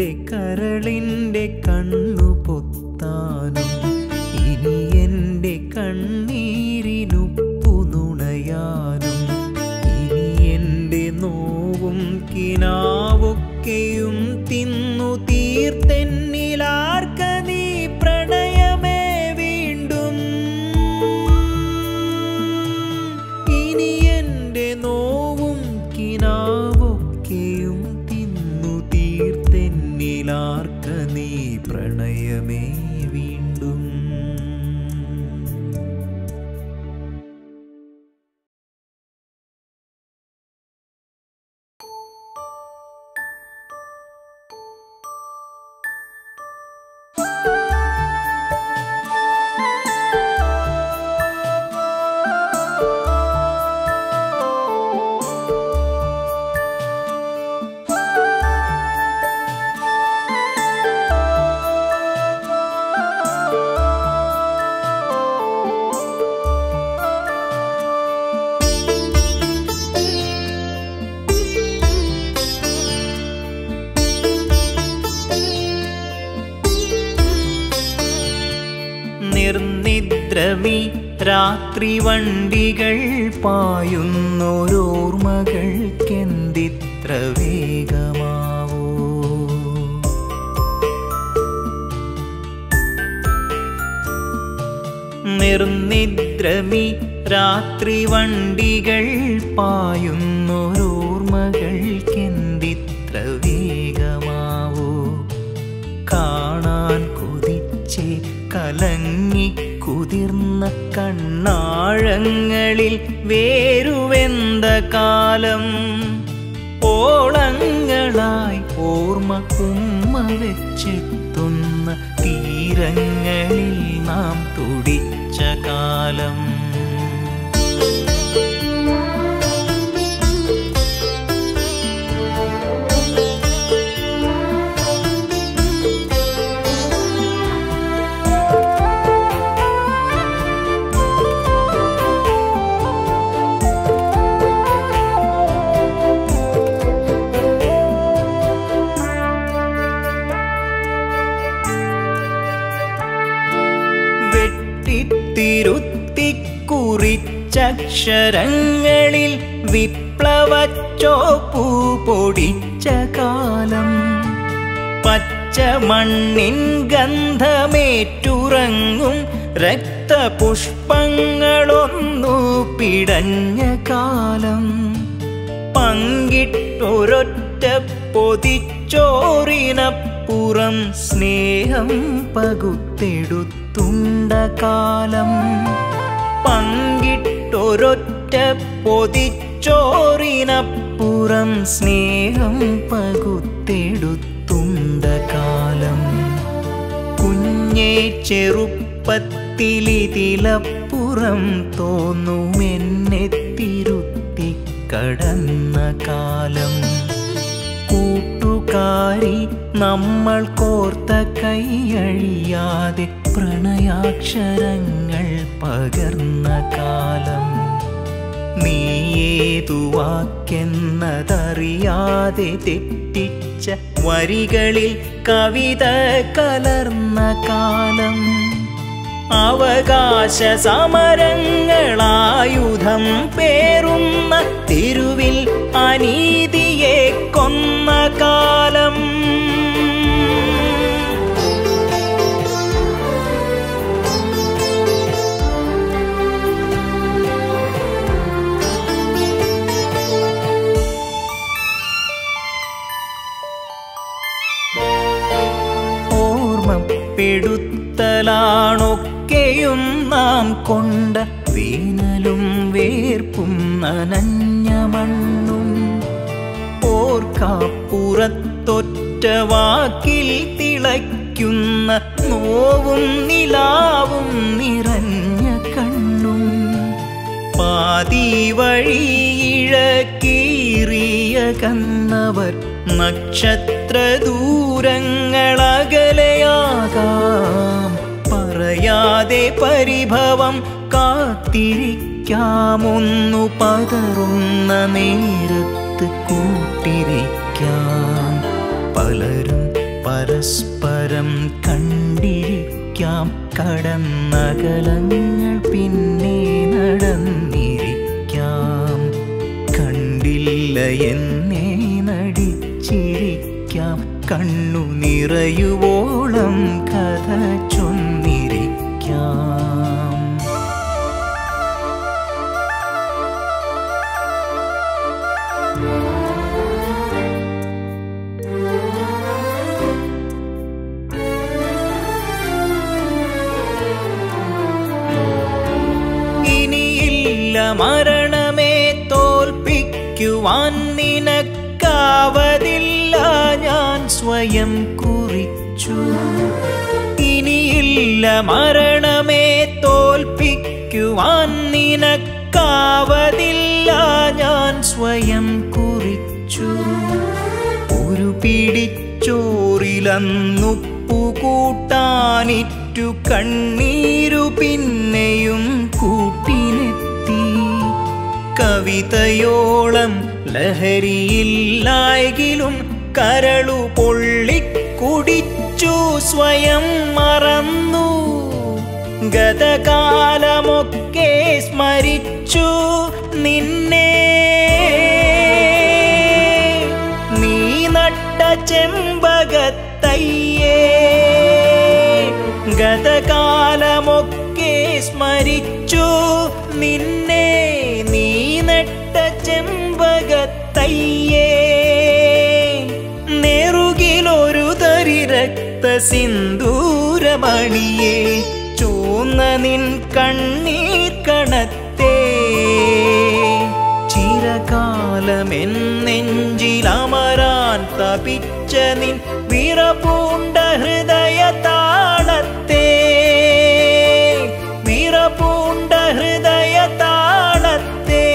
എൻ്റെ കരളിൻ്റെ കണ്ണു പൊത്താനും ഇനി എൻ്റെ കണ്ണീരിനുപ്പു നുണയാനും ഇനി എൻ്റെ നോവും കിനാവൊക്കെയും തിന്നു തീർത്തെന്നിലാർക്ക നീ പ്രണയമേ വീണ്ടും ഇനി എൻ്റെ നോവും കിനാവൊക്കെയും തിന്നു തീർത്തെന്നിലാർക്ക നീ പ്രണയമേ വീണ്ടും നിർനിദ്രമി രാത്രി വണ്ടികൾ പായുന്നോരോർമ്മകൾക്കെന്തിത്ര വേഗമാവോ നിർനിദ്രമി രാത്രി വണ്ടികൾ പായുന്നോരോർമ്മകൾക്കെന്തിത്ര വേഗമാവോ കാണാൻ കൊതിച്ചേ കലങ്ങി കുതിർന്ന കണ്ണാഴങ്ങളിൽ വേരുവെന്ത കാലം ഓളങ്ങളായി ഓർമ്മ ഉമ്മ വെച്ചെത്തുന്ന തീരങ്ങളിൽ നാം തുടിച്ച കാലം വെട്ടിത്തിരുത്തി കുറിച്ചക്ഷരങ്ങളിൽ വിപ്ലവച്ചോപ്പു പൊടിച്ച കാലം പച്ച മണ്ണിൻ ഗന്ധമേറ്റുറങ്ങും രക്തപുഷ്പങ്ങളൊന്നു പിടഞ്ഞ കാലം പങ്കിട്ടൊരൊറ്റ പൊതിച്ചോറിനപ്പുറം സ്നേഹം പകുത്തെടുത്തുണ്ട കാലം പങ്കിട്ടൊരൊറ്റ പൊതിച്ചോറിനപ്പുറം സ്നേഹം പകുത്തെടുത്തുണ്ട കാലം കുഞ്ഞേ ചെറുപ്പത്തിലിതിലപ്പുറം തോന്നുമെന്നെ തിരുത്തി കടന്ന കാലം കൂട്ടുകാരി നമ്മൾ കോർത്ത കൈയഴിയാതെ പ്രണയാക്ഷരങ്ങൾ പകർന്ന കാലം നീ ഏതു വാക്കെന്നതറിയാതെ തെറ്റിച്ച വരികളിൽ കവിത കലർന്ന കാലം അവകാശ സമരങ്ങളായുധം പേറുന്ന തെരുവിൽ അനീതിയെ കൊന്ന കാലം ഓർമ്മപ്പെടുത്തലാണൊക്കെയും നാം കൊണ്ട വേനലും വേർപ്പും നനഞ്ഞ മണ്ണും ഓർക്കാപ്പുറത്തൊറ്റ വാക്കിൽ തിളയ്ക്കുന്ന നോവും നിലാവും നിറഞ്ഞ കണ്ണും പാതി വഴിയിഴക്കീറിയ കന്നവർ നക്ഷത്ര ദൂരങ്ങളകലയാകാം പറയാതെ പരിഭവം കാത്തിരിക്കാമൊന്നു പതറുന്ന നേരത്ത് കൂട്ടിരിക്കാം പലരും പരസ്പരം കണ്ടിരിക്കാം കടന്നകലങ്ങൾ പിന്നെ നടന്നിരിക്കാം കണ്ടില്ല എന്നേ നടിച്ചിരിക്കാം കണ്ണു നിറയുവോളം കഥ ചൊന്നിരിക്കാം ഇനിയില്ല മരണമേ തോൽപ്പിക്കുവാൻ നിനക്കാവതില്ല ഞാൻ സ്വയം കുറിച്ചു ഇനിയില്ല മരണമേ തോൽപ്പിക്കുവാൻ നിനക്കാവതില്ല ഞാൻ സ്വയം കുറിച്ചു ഒരു പിടിച്ചോറിലന്നുപ്പു കൂട്ടാനിറ്റു കണ്ണീരു പിന്നെയും കൂട്ടിനെത്തി കവിതയോളം ലഹരിയില്ലായെങ്കിലും കരളു പൊള്ളിക്കുടിച്ചു സ്വയം മറന്നു ഗതകാലമൊക്കെ സ്മരിച്ചു നിന്നെ നീ നട്ട ചെമ്പകത്തയ്യേ ഗതകാലമൊക്കെ സ്മരിച്ചു നിന്നെ നീ നട്ട ചെമ്പകത്തയ്യേ നെറുകിലൊരു തരി രക്ത സിന്ദൂരമണിയേ ചൂന്ന നിൻ കണ്ണീർ കണത്തേ ചിരകാലമെന്നെഞ്ചിലമരാൻ തപിച്ച നിൻ വിറപൂണ്ട ഹൃദയ താളത്തെ വിറപൂണ്ട ഹൃദയ താളത്തെ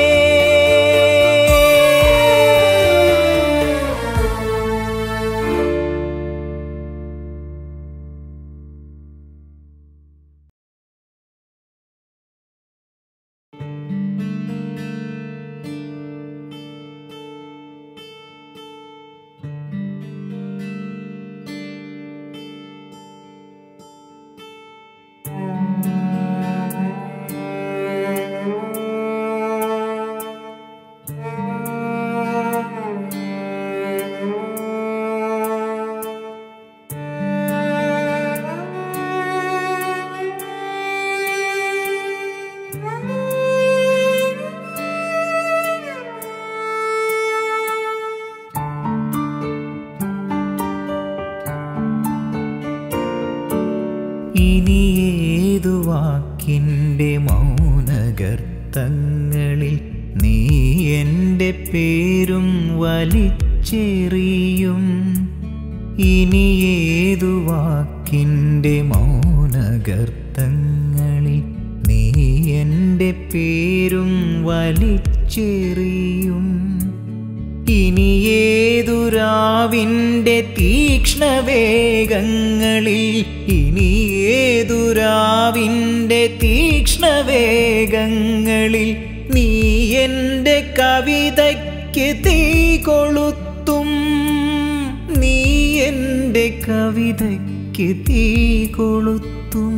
ഇനി ഏതു വാക്കിൻ്റെ മൗനഗർത്തങ്ങളിൽ നീ എൻ്റെ പേരും വലിച്ചെറിയും ഇനി ഏതു വാക്കിൻ്റെ മൗനഗർത്തങ്ങളിൽ നീ എൻ്റെ പേരും വലിച്ചെറിയും ഇനി ഏതുരാവിൻ്റെ തീക്ഷ്ണവേഗങ്ങളിൽ ഇനി ഏതുരാവിൻ്റെ തീക്ഷ്ണവേഗങ്ങളിൽ നീ എൻ്റെ കവിതയ്ക്ക് തീ കൊളുത്തും നീ എൻ്റെ കവിതയ്ക്ക് തീ കൊളുത്തും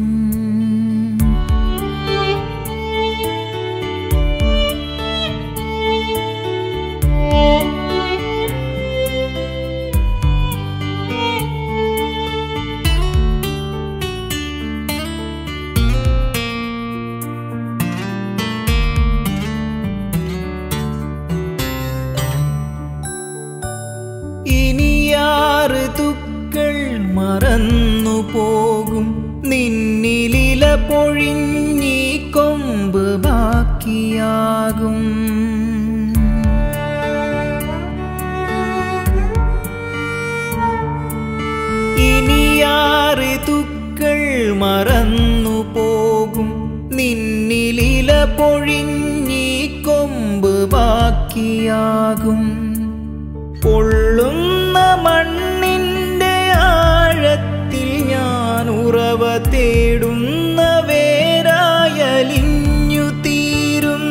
ഇനിയാറ് തുക്കൾ മറന്നു പോകും നിന്നിലില പൊഴിഞ്ഞീ കൊമ്പ് ബാക്കിയാകും ഇനിയാറ് തുക്കൾ മറന്നു പോകും നിന്നിലില പൊഴിഞ്ഞീ കൊമ്പ് ബാക്കിയാകും പൊള്ളുന്ന മണ്ണിൻ്റെ ആഴത്തിൽ ഞാൻ ഉറവ തേടുന്ന വേരായലിഞ്ഞു തീരും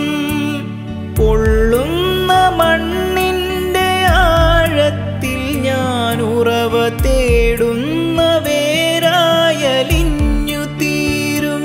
പൊള്ളുന്ന മണ്ണിൻ്റെ ആഴത്തിൽ ഞാൻ ഉറവ തേടുന്ന വേരായലിഞ്ഞു തീരും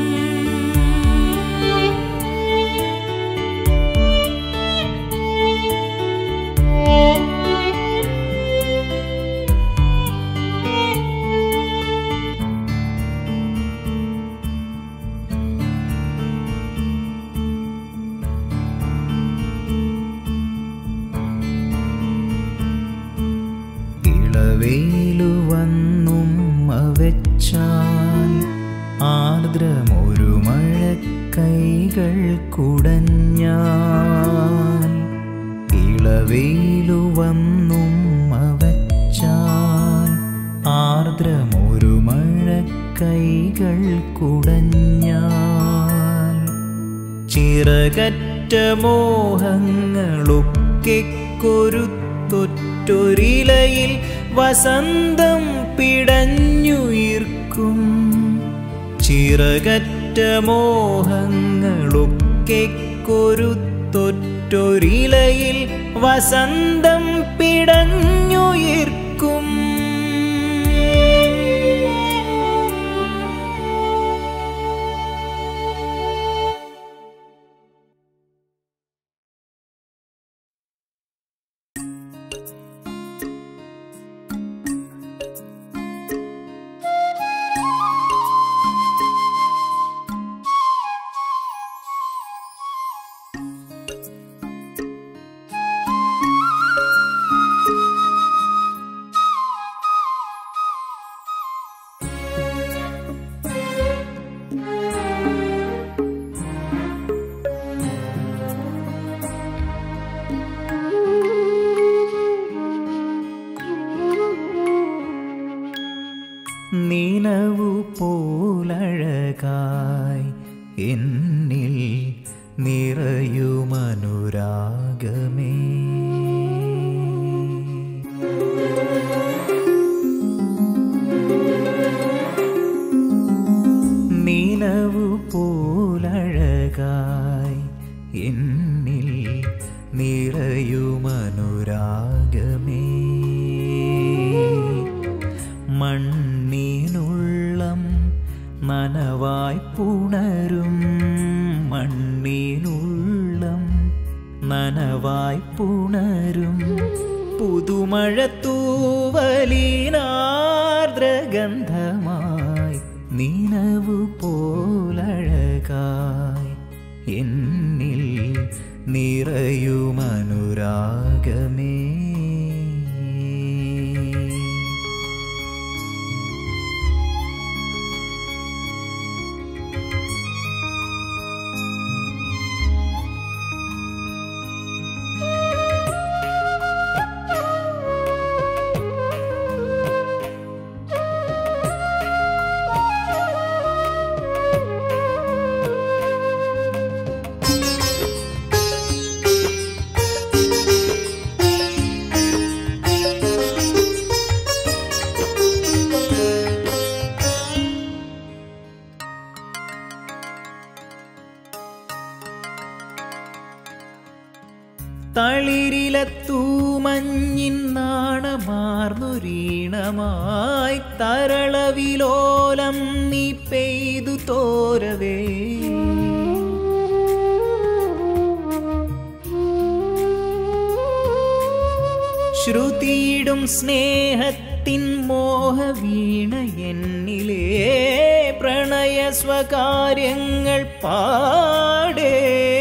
ഇളവേലു വന്നും അവച്ചാൽ ആർദ്രമൊരു മഴക്കൈകൾ കുടഞ്ഞാൽ ഇളവേലു വന്നും അവച്ചാൽ ആർദ്രമൊരു മഴക്കൈകൾ കുടഞ്ഞാൽ ചിറകറ്റ മോഹങ്ങളൊക്കെ കൊരുത്തൊറ്റൊരിലയിൽ വസന്തം പിടഞ്ഞുയിർക്കും ചിറകറ്റ മോഹങ്ങളൊക്കെ കൊരുത്തൊറ്റൊരിലയിൽ വസന്തം പിടഞ്ഞുയിർക്കും നിനവു പോലഴകായി എന്നിൽ നിറയുമനുരാഗമേ നിനവു പോലഴകായി എന്നിൽ നിറയുമനുരാഗമേ മണ്ണിനുള്ളം നനവായി പുണരും മണ്ണിനുള്ളം നനവായി പുണരും പുതുമഴ തൂവലീനാർദ്രഗന്ധമായി നിനവു പോലഴകായി എന്നിൽ നിറയുമനുരാഗമേ തളിരിലത്തൂമഞ്ഞിൻ നാണമാർന്നൊരീണമായി തരളവിലോലം നീ പെയ്തു തോരവേ ശ്രുതിയിടും സ്നേഹത്തിൻ മോഹവീണ എന്നിലേ പ്രണയ സ്വകാര്യങ്ങൾ പാടേ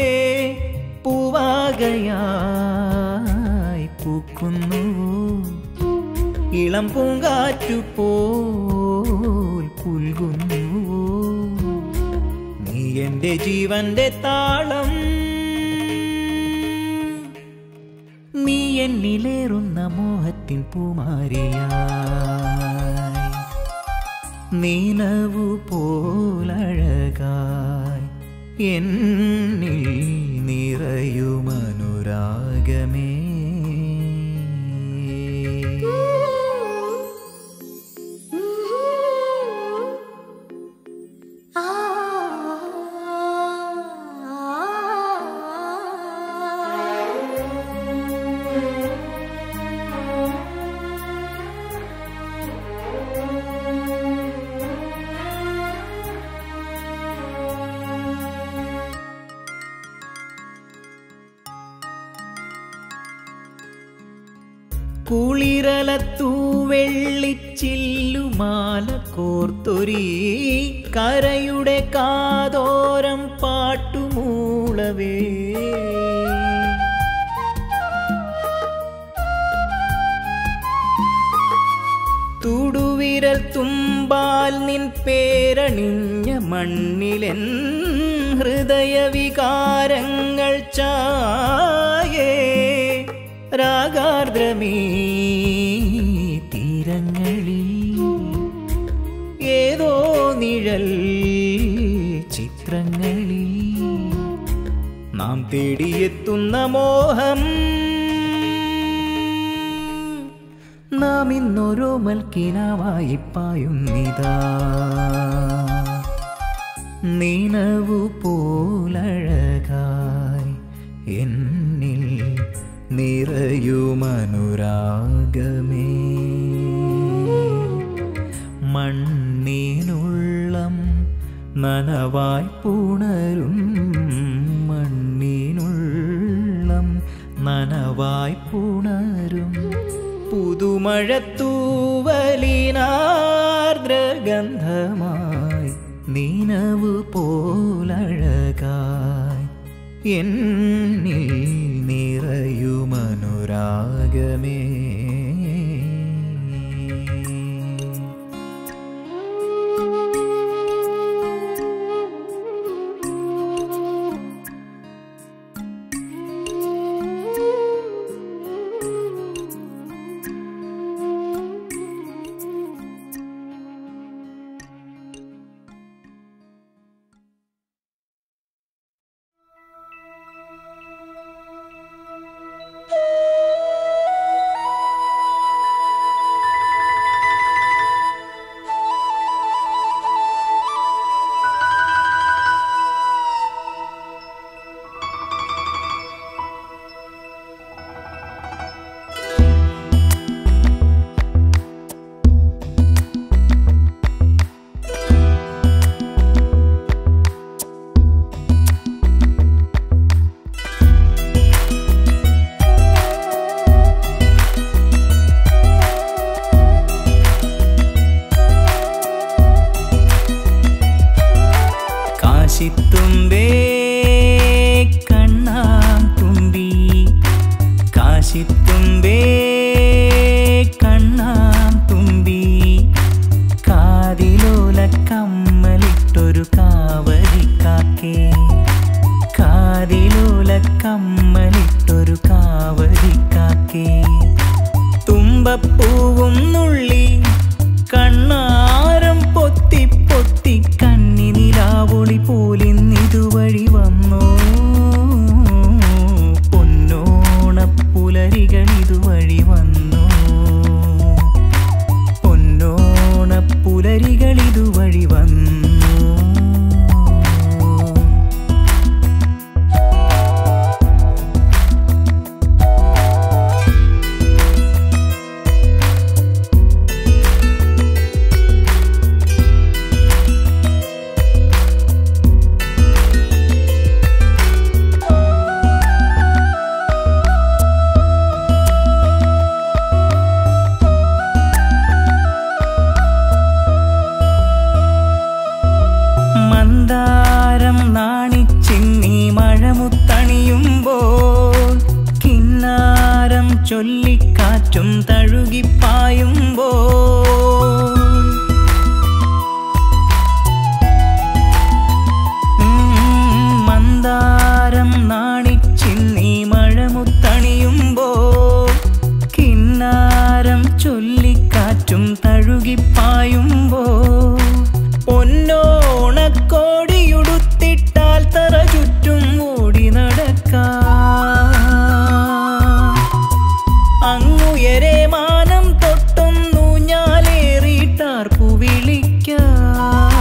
പൂവാകയായി പൂക്കുന്നു ഇളം പൂങ്കാറ്റു പോൽ പുൽകുന്നു നീ എന്റെ ജീവന്റെ താളം നീ എന്നിലേറുന്ന മോഹത്തിൻ പൂമാരിയായി നീലവു പോലഴകായി എന്നിൽ നിറയുമനുരാഗമേ ആ കുളിരലത്തൂവെള്ളിച്ചില്ലുമാല കോർത്തൊരീ കരയുടെ കാതോരം പാട്ടുമൂളവേ തുടുവിരൽ തുമ്പാൽ നിൻ പേരണിഞ്ഞ മണ്ണിലെൻ ഹൃദയവികാരങ്ങൾ ചായേ രാഗാർദ്രമീ തീരങ്ങളിൽ ഏതോ നിഴൽ ചിത്രങ്ങളിൽ നാം തേടിയെത്തുന്ന മോഹം നാം ഇന്നോരോ മൽക്കിനാവായി പായുന്നിതാ നിനവു പോലഴകായി എന്നിൽ നിറയുമനുരാഗമേ മണ്ണിനുള്ളം നനവായി പുണരും മണ്ണിനുള്ളം നനവായി പുണരും പുതുമഴത്തൂവലിനാർദ്രഗന്ധമായി നീനവു പോലഴകായി എന്നിൽ നിറയുമനുരാഗമേ കാശിത്തുമ്പേ കണ്ണാം തുമ്പി കാശിത്തുമ്പേ കണ്ണാം തുമ്പി കാതിലോല കമ്മലിട്ടൊരു കാവരിക്കാക്കേ കാതിലോല കമ്മലിട്ടൊരു കാവരിക്കാക്കേ തുമ്പപ്പൂവും നുള്ളി കണ്ണാരം പൊത്തി പൊത്തി കണ്ണി നിലാവൊളി പോലിന്നിതുവഴി വന്നു പൊന്നോണപ്പുലരികൾ ഇതുവഴി വന്നു പൊന്നോണപ്പുലരികൾ ഇതുവഴി വന്നു മന്ദാരം നാണിച്ചിന്നി മഴമുത്തണിയുമ്പോൾ കിന്നാരം ചൊല്ലിക്കാറ്റും തഴുകിപ്പായുമ്പോൾ ഉം, മന്ദാരം നാണിച്ചിന്നി മഴമുത്തണിയുമ്പോൾ കിന്നാരം ചൊല്ലിക്കാറ്റും തഴുകിപ്പായുമ്പോൾ പൊന്നോണക്കോടിയുടുത്തിട്ടാൽ തറ ചുറ്റും ഓടി നടക്കാം അങ്ങുയരെ മാനം തൊട്ടൊന്നു ഞാലേറിയിട്ടാർപ്പു വിളിക്കാം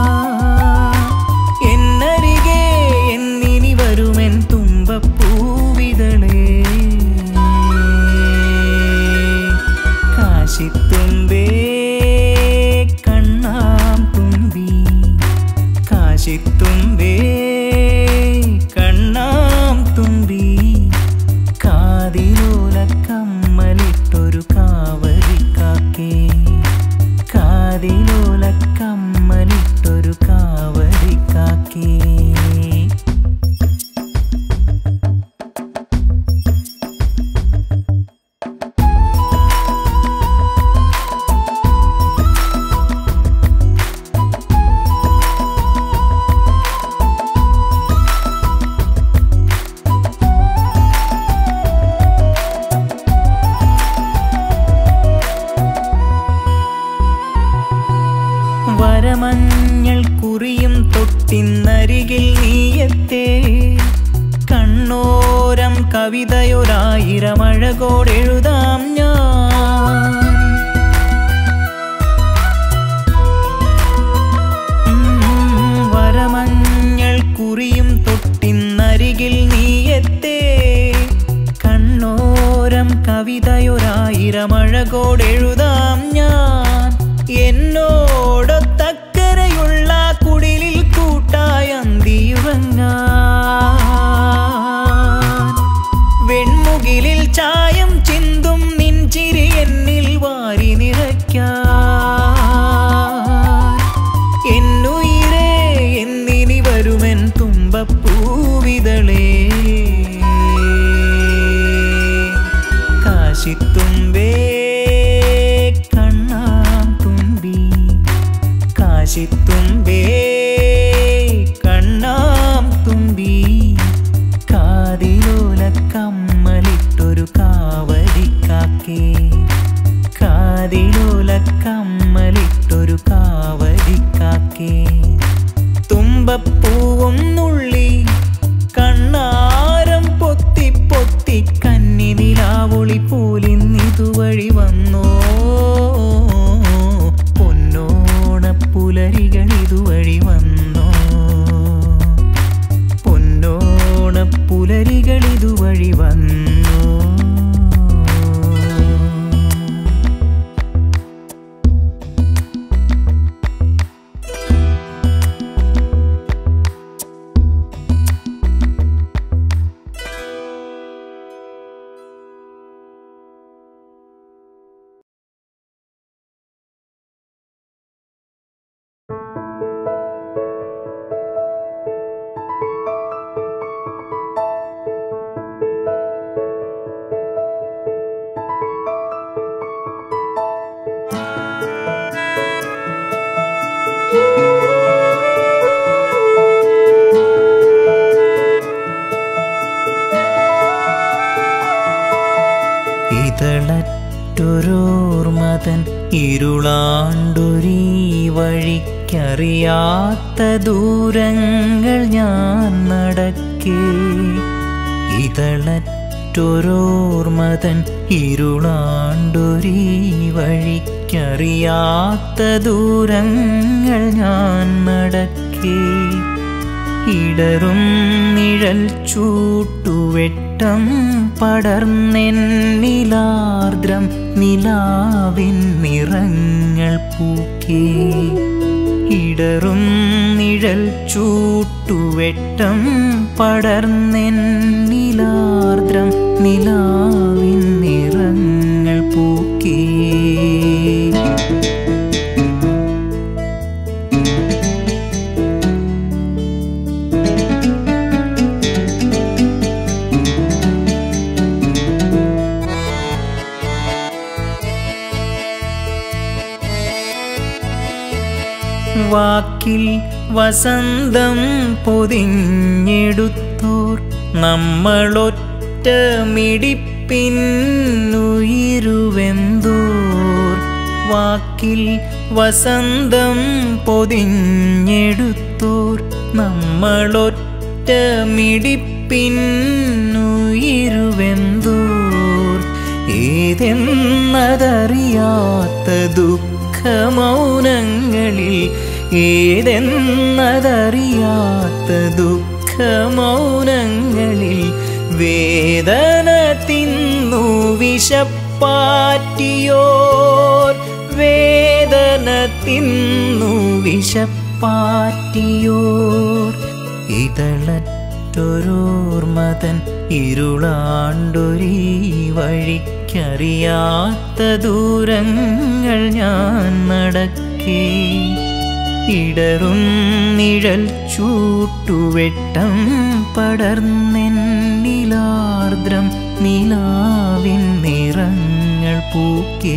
എന്നരികെ എന്നിനി വരുമെൻ തുമ്പപ്പൂവിതളേ കാശിത്തുമ്പേ കണ്ണ കാതിലോല കമ്മലിട്ടൊരു കാവടിക്കാക്കേ വരമഞ്ഞൾ കുറിയും തൊട്ടിന്നരികിൽ നീയത്തേ കണ്ണോരം കവിതയൊരായിരം അഴകോടെഴുതാം ഞാൻ ഉം, വരമഞ്ഞൾ കുറിയും തൊട്ടിന്നരികിൽ നീയത്തേ കണ്ണോരം കവിതയൊരായിരം അഴകോടെഴുതാം ഞാൻ എന്നോടൊത്തക്കരയുള്ള കുടിലിൽ കൂട്ടായ അന്തിയുറങ്ങാൻ വെൺമുകിലിൽ ചായം ചിന്തും നിൻചിരി എന്നിൽ വാരി നിറയ്ക്കാൻ എന്നുയിരേ എന്നിനി വരുമെൻ തുമ്പപ്പൂവിതളേ കാശിത്തുമ്പേ കണ്ണാം തുമ്പി കാശിത്തുമ്പേ കണ്ണാം തുമ്പി കാതിലോല കമ്മലിട്ടൊരു കാവടിക്കാക്കേ കാതിലോല കമ്മലിട്ടൊരു കാവടിക്കാക്കേ തുമ്പപ്പൂവും നുള്ളി കണ്ണാരം പൊത്തി പൊത്തി കന്നി നിലാവൊളി പോലിന്നിതുവഴി വന്നോ പൊന്നോണ പുലരികൾ ഇതുവഴി വന്നോ പൊന്നോണ പുലരികൾ ഇതുവഴി വന്നോ ഇതളറ്റൊരോർമതൻ ഇരുളാണ്ടൊരീ വഴിക്കറിയാത്ത ദൂരങ്ങൾ ഞാൻ നടക്കേ ഇതളറ്റൊരോർമതൻ ഇരുളാണ്ടൊരീ വഴിക്കറിയാത്ത ദൂരങ്ങൾ ഞാൻ നടക്കേ ഇടറും നിഴൽ ചൂട്ടുവെട്ടം പടർന്നെന്നിലാർദ്രം നിലാവിൻ നിറങ്ങൾ പൂക്കേ ഇടറും നിഴൽ ചൂട്ടുവെട്ടം പടർന്നെന്നിലാർദ്രം നിലാവിൻ നിറങ്ങൾ പൂക്കേ വാക്കിൽ വസന്തം പൊതിഞ്ഞെടുത്തോർ നമ്മളൊറ്റ മിടിപ്പിന്നുയിരുവെന്തോർ വാക്കിൽ വസന്തം പൊതിഞ്ഞെടുത്തോർ നമ്മളൊറ്റ മിടിപ്പിന്നുയിരുവെന്തോർ ഏതെന്നതറിയാത്ത ദുഃഖമൗനങ്ങളിൽ ഏതെന്നതറിയാത്ത ദുഃഖമൗനങ്ങളിൽ വേദന തിന്നു വിഷപ്പാറ്റിയോർ വേദന തിന്നു വിഷപ്പാറ്റിയോർ ഇതളറ്റൊരോർമതൻ ഇരുളാണ്ടൊരീ വഴിക്കറിയാത്ത ദൂരങ്ങൾ ഞാൻ നടക്കേ ഇടറും നിഴൽ ചൂട്ടുവെട്ടം പടർന്നെന്നിലാർദ്രം നിലാവിൻ നിറങ്ങൾ പൂക്കേ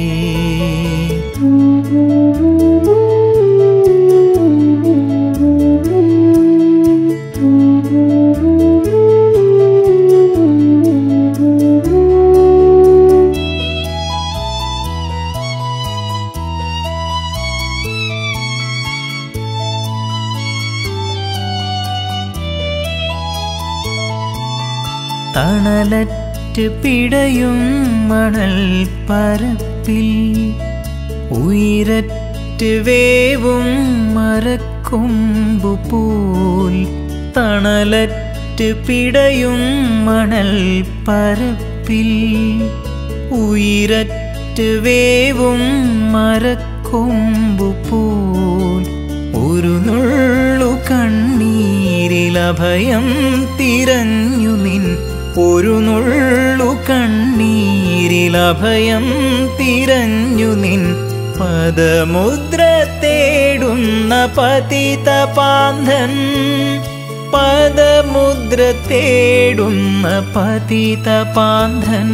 തണലറ്റ് പിടയും മണൽ പരപ്പിൽ ഉയരറ്റ് വേവും മരക്കൊമ്പു പോൽ തണലറ്റ് പിടയും മണൽ പരപ്പിൽ ഉയരറ്റ് വേവും മരക്കൊമ്പു പോൽ ഒരു നുള്ളു കണ്ണീരിലഭയം തിരഞ്ഞു നിൻ ഒരു നുള്ളു കണ്ണീരിലഭയം തിരഞ്ഞു നിൻ പദമുദ്ര തേടുന്ന പതിത പാന്തൻ പദമുദ്ര തേടുന്ന പതിത പാന്തൻ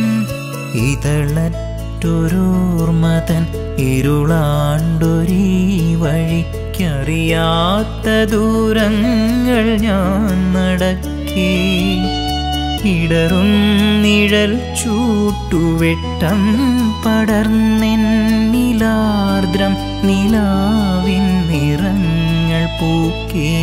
ഇതളറ്റൊരോർമതൻ ഇരുളാണ്ടൊരീ വഴിക്കറിയാത്ത ദൂരങ്ങൾ ഞാൻ നടക്കേ ഇടറും നിഴൽ ചൂട്ടുവെട്ടം പടർന്നെന്നിലാർദ്രം നിലാവിൻ നിറങ്ങൾ പൂക്കേ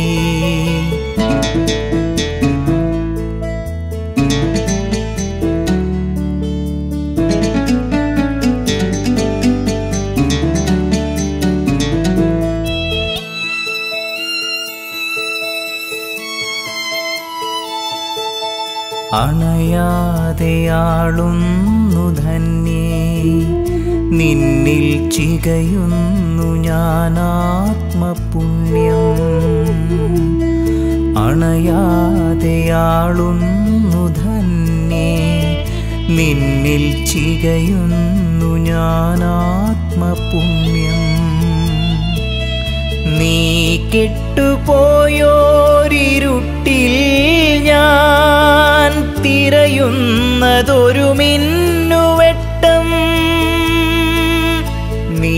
അണയാതെയാളുന്നു ധന്യേ നിന്നിൽ ചികയുന്നു ഞാനാത്മപുണ്യം അണയാതെയാളുന്നു ധന്യേ നിന്നിൽ ചികയുന്നു ഞാനാത്മപുണ്യം നീ കെട്ടുപോയോരിരുട്ടിൽ ഞാൻ തിരയുന്നതൊരു മിന്നുവെട്ടം നീ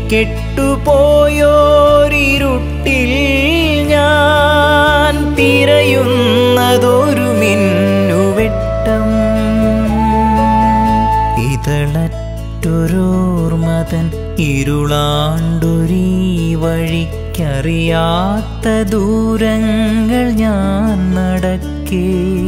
കെട്ടുപോയോരിരുട്ടിൽ ഞാൻ തിരയുന്നതൊരു മിന്നുവെട്ടം ഇതളറ്റൊരോർമതൻ ഇരുളാണ്ടൊരീ വഴിക്കറിയാത്ത ദൂരങ്ങൾ ഞാൻ നടക്കേ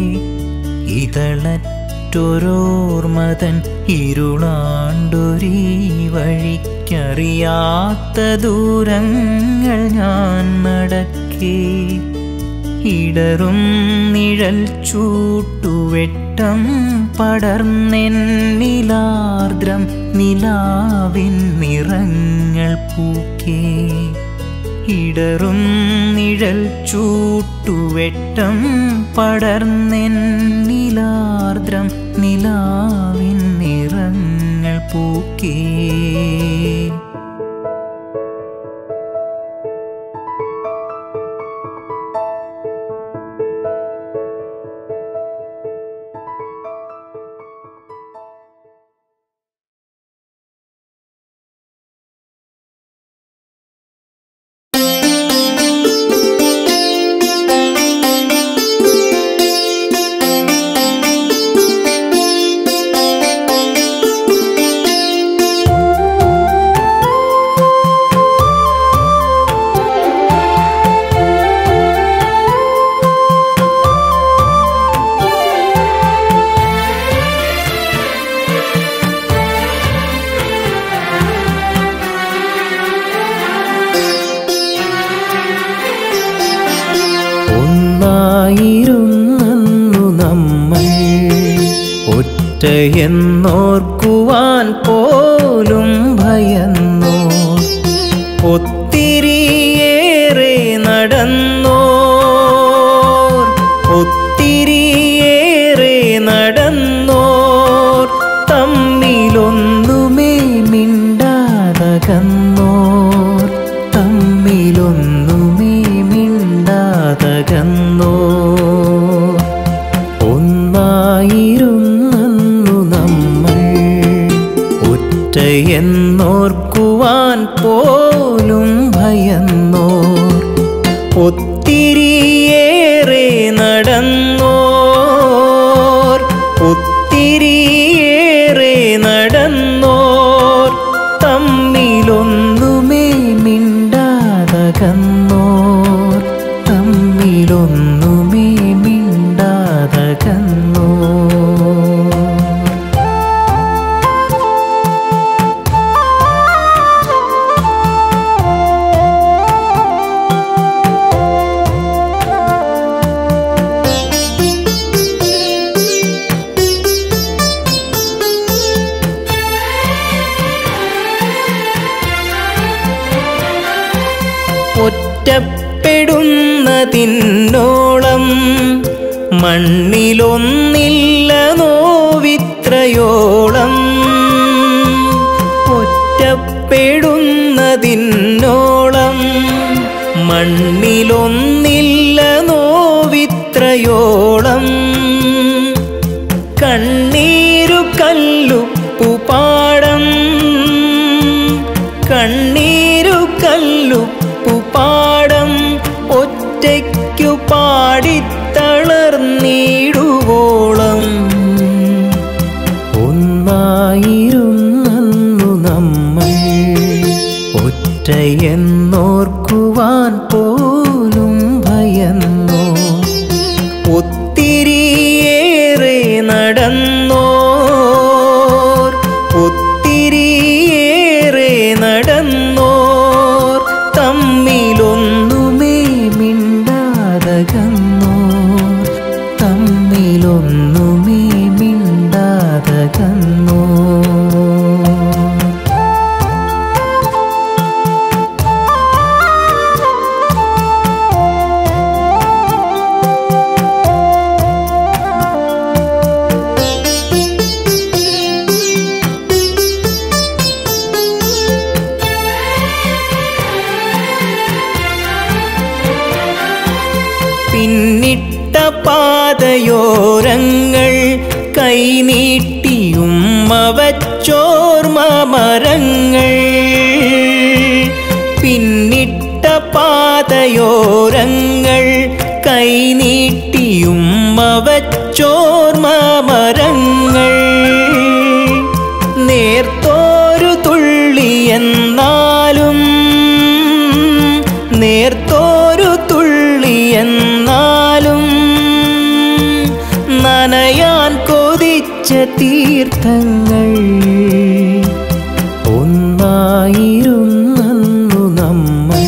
ഇതളറ്റൊരോർമതൻ ഇരുളാണ്ടൊരീ വഴിക്കറിയാത്ത ദൂരങ്ങൾ ഞാൻ നടക്കേ ഇടറും നിഴൽ ചൂട്ടുവെട്ടം പടർന്നെന്നിലാർദ്രം നിലാവിൻ നിറങ്ങൾ പൂക്കേ ഇടറും നിഴൽ ചൂട്ടുവെട്ടം പടർന്നെന്നിലാർദ്രം നിലാവിൻ നിറങ്ങൾ പൂക്കേ ഒന്നായിരുന്നു നമ്മൾ ഒറ്റയെന്നോർക്കുവാൻ പോലും ഭയന്നോ ഒത്തിരിയേറെ നടന്നോർ ഒത്തിരിയേറെ നടന്നോർ തമ്മിലൊന്നുമേ മിണ്ടാതകന്നോർ തമ്മിലൊന്നുമേ മിണ്ടാതകന്നോ ഒന്നായിരുന്നു നമ്മൾ ഒറ്റയെന്നോർക്കുവാൻ പോലും ഭയന്നോർ ഒത്തിരിയേറെ നടന്നോർ ഒത്തിരിയേറെ നടന്നോർ തമ്മിലൊന്നുമേ മിണ്ടാതകന്നോർ തമ്മിലൊന്നുമേ മിണ്ടാതകന്നോർ ഒറ്റപ്പെടുന്നതിന്നോളം മണ്ണിലൊന്നില്ല നോവിത്രയോളം ഒറ്റപ്പെടുന്നതിന്നോളം മണ്ണിലൊന്നില്ല നോവിത്രയോളം കണ്ണീരു കല്ലുപ്പു പാടം കണ്ണീരു കല്ലുപ്പു പാടം ഒറ്റയ്ക്കു പാടിത്തളർന്നിടുവോളം ഒന്നായിരുന്നു നമ്മൾ ഒറ്റയെന്നോർക്കുവാൻ പോലും ഭയന്നോ ഒത്തിരിയേറെ നടന്നോർ ഒത്തിരിയേറെ നടന്നോർ തമ്മിലൊന്നുമേ മിണ്ടാതകന്നോർ തമ്മിലൊന്നുമേ മിണ്ടാതകന്നോർ പിന്നിട്ട പാതയോരങ്ങൾ കൈനീട്ടിയും അവച്ചോർമ മരങ്ങൾ പിന്നിട്ട പാതയോരങ്ങൾ കൈനീട്ടിയും അവച്ചോർമ മരങ്ങൾ നേർത്തോരു തുള്ളി എന്നാലും നേർത്തോരു തുള്ളി എന്നാലും നനയാൻ കൊതിച്ച തീർത്ഥങ്ങൾ ഒന്നായിരുന്നു നമ്മൾ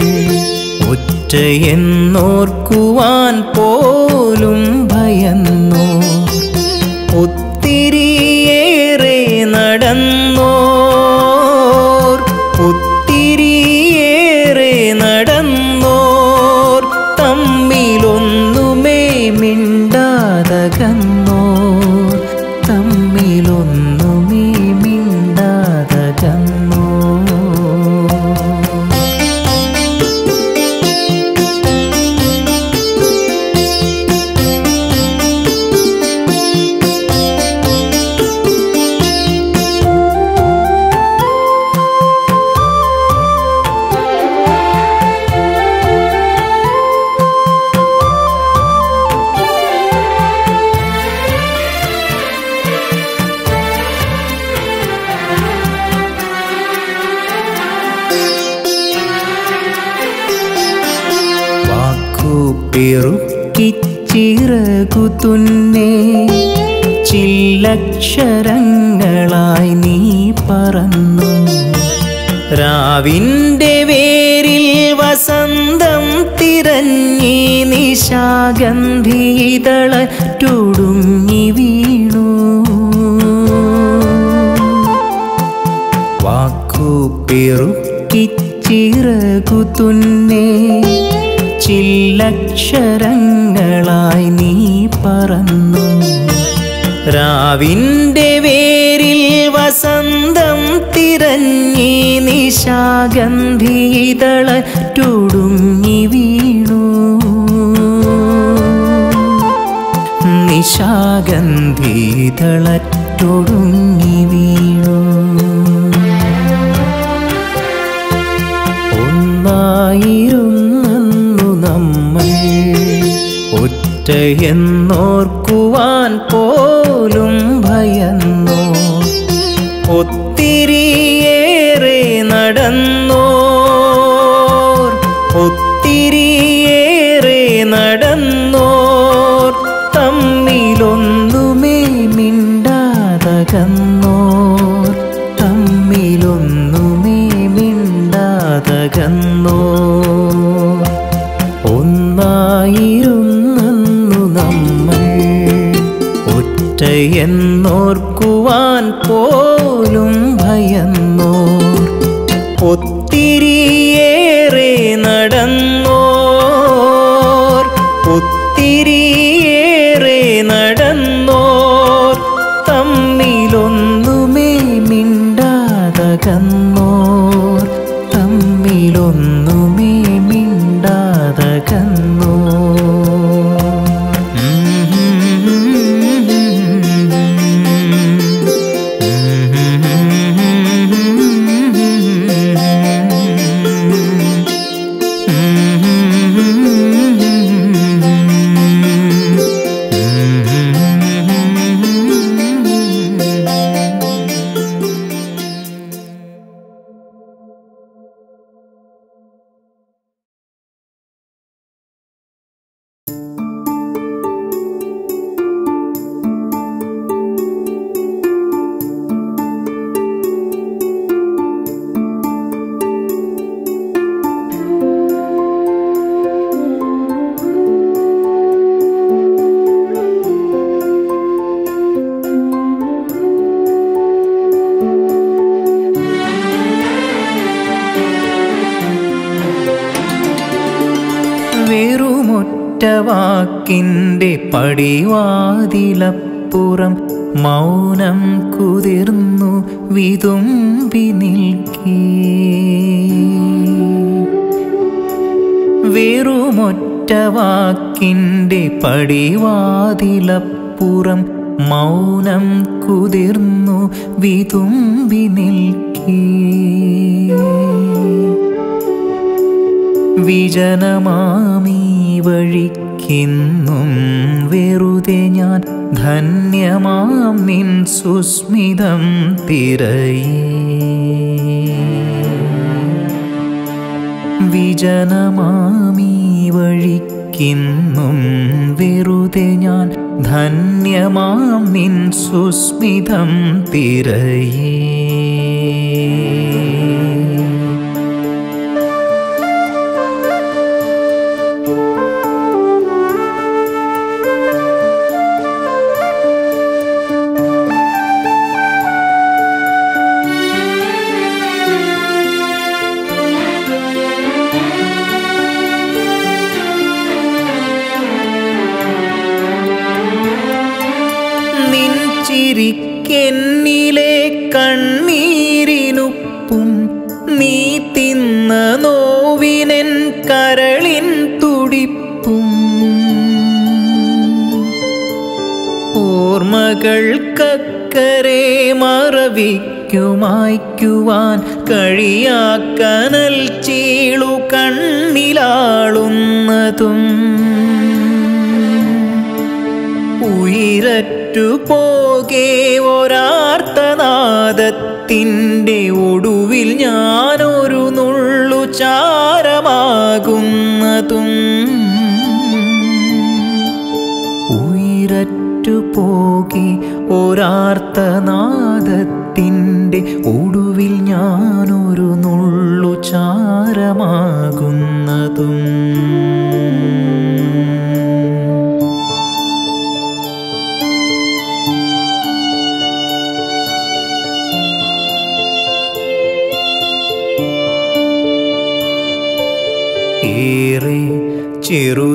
ഒറ്റയെന്നോർക്കുവാൻ പോലും ഭയന്നോ ഒത്തിരിയേറെ നടന്നോർ ഒത്തിരിയേറെ നടന്നോർ തമ്മിലൊന്നുമേ മിണ്ടാതകന്നോർ തമ്മിലൊന്നുമേ മിണ്ടാതകന്നോർ വാക്കു പെറുക്കിച്ചിറകു തുന്നേ ചില്ലക്ഷരങ്ങളായി നീ പറന്നു രാവിൻ്റെ വേരിൽ വസന്തം തിരഞ്ഞി നിശാഗന്ധിതളറ്റുടുങ്ങി വീണു വാക്കു പെറുക്കിച്ചിറകു തുന്നേ ചില്ലക്ഷരങ്ങളായി നീ പറന്നു രാവിൻ്റെ വേരിൽ വസന്തം തിരഞ്ഞി നിശാഗന്ധിതളറ്റുടുങ്ങി വീണു നിശാഗന്ധിതളറ്റൊടുങ്ങി വീണു ഒന്നായിരുന്നു നമ്മൾ ഒറ്റയെന്നോർക്കുവാൻ പോലും ഭയന്നോ ഒത്തിരിയേറെ നടന്നോർ ഒത്തിരിയേറെ നടന്നോർ തമ്മിലൊന്നുമേ മിണ്ടാതകന്നോർ തമ്മിലൊന്നുമേ മിണ്ടാതകന്നോർ ഒന്നായിരുന്നു നമ്മൾ ഒറ്റയെന്നോർക്കുവാൻ പോലും ഭയന്നോർ ഒത്തിരിയേറെ നടന്നോർ ഒത്തിരിയേറെ നടന്നോർ തമ്മിലൊന്നുമേ മിണ്ടാതകന്നോർ തമ്മിലൊന്നുമേ മിണ്ടാതകന്നോർ വെറുമൊറ്റ വാക്കിൻ്റെ പടിവാതിലപ്പുറം മൗനം കുതിർന്നു വിതുമ്പി നിൽക്കേ വെറുമൊറ്റ വാക്കിൻ്റെ പടിവാതിലപ്പുറം മൗനം കുതിർന്നു വിതുമ്പി നിൽക്കേ വിജനമാമീ വഴിക്കിന്നും വെറുതെ ഞാൻ ധന്യമാം നിൻ സുസ്മിതം തിരയേ വിജനമാമീ വഴിക്കിന്നും വെറുതെ ഞാൻ ധന്യമാം നിൻ സുസ്മിതം തിരയേ നിൻ ചിരിക്കെന്നിലെ കണ്ണീരിനുപ്പും നീ തിന്ന നോവിനെൻ കരളിൻ തുടിപ്പും ഓർമ്മകൾക്കക്കരെ മറവിക്കുമായ്ക്കുവാൻ കഴിയാക്കനൽ ചീളു കണ്ണിലാളുന്നതും ഉയരറ്റു പോകെ ഒരാർത്തനാദത്തിൻ്റെ ഒടുവിൽ ഞാനൊരു നുള്ളു ചാരമാകുന്നതും ഉയരറ്റു പോകെ ഒരാർത്തനാദത്തിൻ്റെ ഒടുവിൽ ഞാനൊരു നുള്ളു ചാരമാകുന്നതും ഏറെ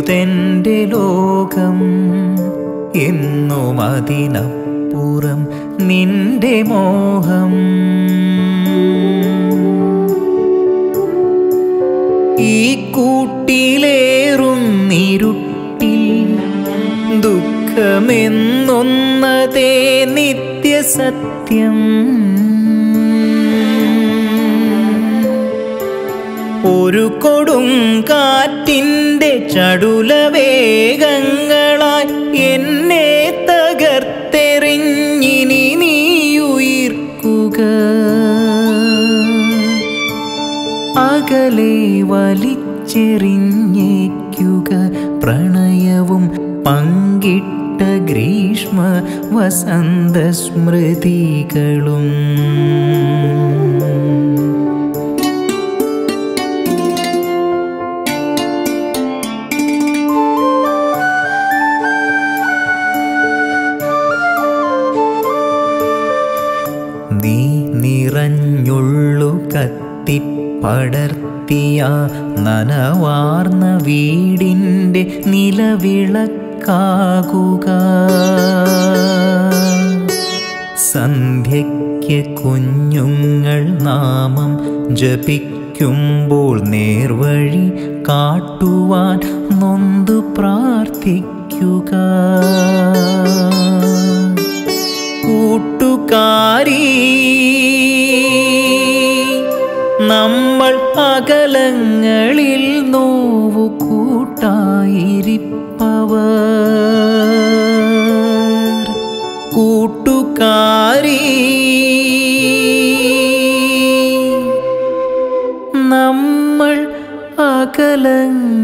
ചെറുതെൻ്റെ ലോകം എന്നും അതിനപ്പുറം നിന്റെ മോഹം ഈ കൂട്ടിലേറും ഇരുട്ടിൽ ദുഃഖമെന്നൊന്നതേ നിത്യസത്യം ഒരു കൊടും കാറ്റിൻ്റെ ചടുലവേഗങ്ങളായി എന്നെ തകർത്തെറിഞ്ഞിനി നീയുയിർക്കുക അകലെ വലിച്ചെറിഞ്ഞേക്കുക പ്രണയവും പങ്കിട്ട ഗ്രീഷ്മ വസന്ത സ്മൃതികളും നീ നിറഞ്ഞുള്ളു കത്തിപ്പടർത്തിയ നനവാർന്ന വീടിൻ്റെ നിലവിളക്കാകുക സന്ധ്യയ്ക്ക് കുഞ്ഞുങ്ങൾ നാമം ജപിക്കുമ്പോൾ നേർവഴി കാട്ടുവാൻ നൊന്തു പ്രാർത്ഥിക്കുക കൂട്ടുകാരി നമ്മൾ അകലങ്ങളിൽ നോവു കൂട്ടായിരിപ്പവർ കൂട്ടുകാരി നമ്മൾ അകലങ്ങൾ